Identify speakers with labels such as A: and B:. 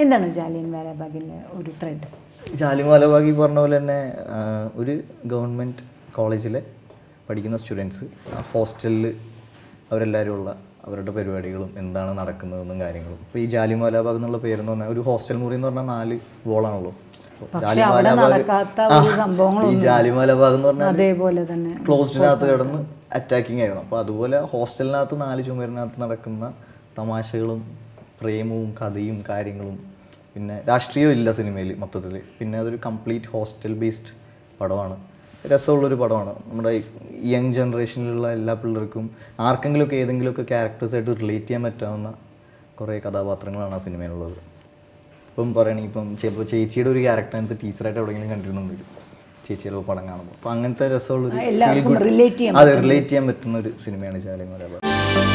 A: എന്താണ് ജാലിയൻ വാലാബാഗിലെ ഒരു ത്രെഡ്
B: ജാലിമാലബാഗ് ഈ പറഞ്ഞ പോലെ തന്നെ ആ, ഒരു ഗവൺമെൻറ് കോളേജിലെ പഠിക്കുന്ന സ്റ്റുഡൻസ് ഹോസ്റ്റലിൽ അവരെല്ലാവരും ഉള്ള അവരുടെ പരിപാടികളും എന്താണ് നടക്കുന്നതെന്നും കാര്യങ്ങളും ഇപ്പോൾ ഈ ജാലിമാലാബാഗ് എന്നുള്ള പേരെന്ന് പറഞ്ഞാൽ ഒരു ഹോസ്റ്റൽ മുറി എന്ന് പറഞ്ഞാൽ നാല് വോളാണല്ലോ
A: പക്ഷെ അവിടെ നടക്കാത്ത ഒരു സംഭവങ്ങളൊന്നും
B: ഈ ജാലിമാലാബാഗ് എന്ന് പറഞ്ഞാൽ
A: അതേപോലെ തന്നെ
B: ക്ലോസ്ഡിനകത്ത് കിടന്ന് അറ്റാക്കിംഗ് ആയിരുന്നു അപ്പോൾ അതുപോലെ ഹോസ്റ്റലിനകത്ത് നാല് ചുമരിനകത്ത് നടക്കുന്ന തമാശകളും പ്രേമവും കഥയും കാര്യങ്ങളും പിന്നെ രാഷ്ട്രീയം ഇല്ല സിനിമയിൽ മൊത്തത്തിൽ പിന്നെ അതൊരു കംപ്ലീറ്റ് ഹോസ്റ്റൽ ബേസ്ഡ് പടമാണ് രസമുള്ളൊരു പടമാണ് നമ്മുടെ യങ് ജനറേഷനിലുള്ള എല്ലാ പിള്ളേർക്കും ആർക്കെങ്കിലുമൊക്കെ ഏതെങ്കിലുമൊക്കെ ക്യാരക്ടേഴ്സായിട്ട് റിലേറ്റ് ചെയ്യാൻ പറ്റാവുന്ന കുറേ കഥാപാത്രങ്ങളാണ് ആ സിനിമയിലുള്ളത് ഇപ്പം പറയുകയാണെങ്കിൽ ഇപ്പം ചിലപ്പോൾ ചേച്ചിയുടെ ഒരു ക്യാരക്ടറിനകത്ത് ടീച്ചറായിട്ട് എവിടെയെങ്കിലും കണ്ടിരുന്നുണ്ട് ചേച്ചി ചിലപ്പോൾ പടം കാണുമ്പോൾ അപ്പോൾ അങ്ങനത്തെ രസമുള്ളൊരു
A: ആ, എല്ലാവർക്കും
B: feel good-
A: relate ചെയ്യാൻ
B: അതെ റിലേറ്റ് ചെയ്യാൻ പറ്റുന്ന ഒരു സിനിമയാണ് ശാലിമല